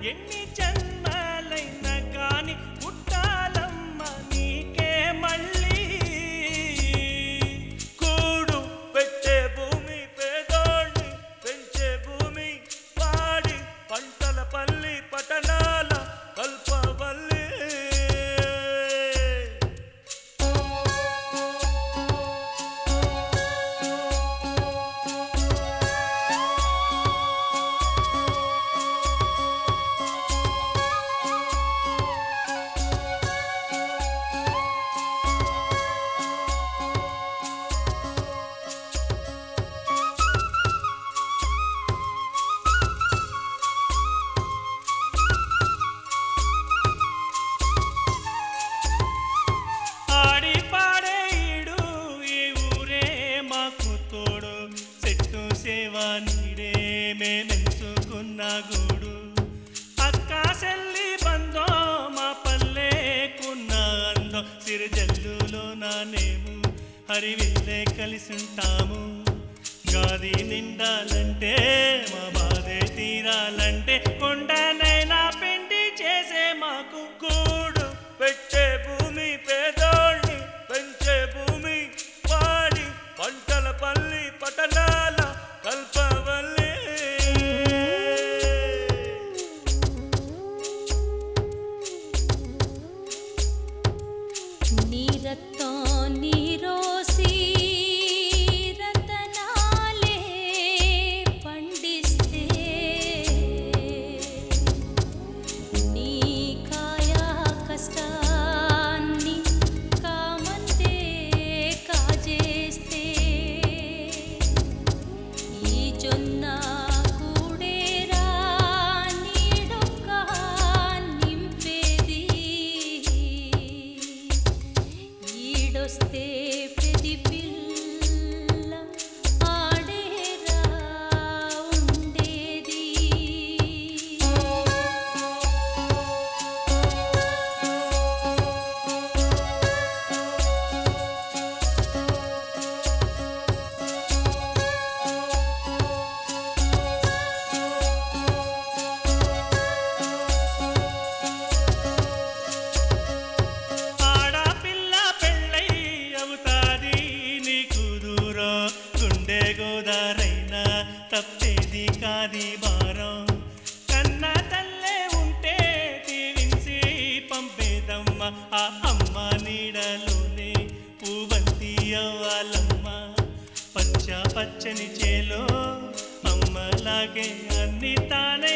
ఎన్ని జన్మలైనా కాని పుట్టాలమ్మ నీకే మళ్ళీ కూడు పెట్టే భూమి పేదోళ్ళని పెంచే భూమి పాడి పంటల పల్లి పట్టణాల కల్పవల్లి ఆడి పాడే ఈడు ఈ ఊరే మాకు తోడు చెట్టు సేవ నీడే మేమెంచుకున్న గూడు అక్క చెల్లి బందో మా పల్లెకున్న అందం సిరిజల్లులో నానేము హరివిల్లే కలిసుంటాము గాది నిండాలంటే మా బాధే తీరాలంటే కొండనైనా పిండి చేసే మాకు కూడు పెట్టే భూమి పేదోళ్ళని పెంచే భూమి వాడి పంటల పల్లి పట్టణాల కల్పవల్లి నీరత్తం నీరోసి రతనాలే పండిస్తే నీ కాయా కష్టాన్ని కామంతే కాజేస్తే ఈ జొన్న కూడేరా నీడొక్క నింపేది ఈడొస్తే ప్రతి పిల్ల ఆడేరా ఉండేది ఆడపిల్ల పెళ్ళై అవుతాది నీకు దూరం గుండె గోదారైనా తప్పేది కాది భారం కన్న తల్లే ఉంటే దీవించి పంపేదమ్మ ఆ అమ్మ నీడలోనే పూవంతి అవ్వాలమ్మ పచ్చ పచ్చని చేలో అమ్మలాగే అన్ని తానే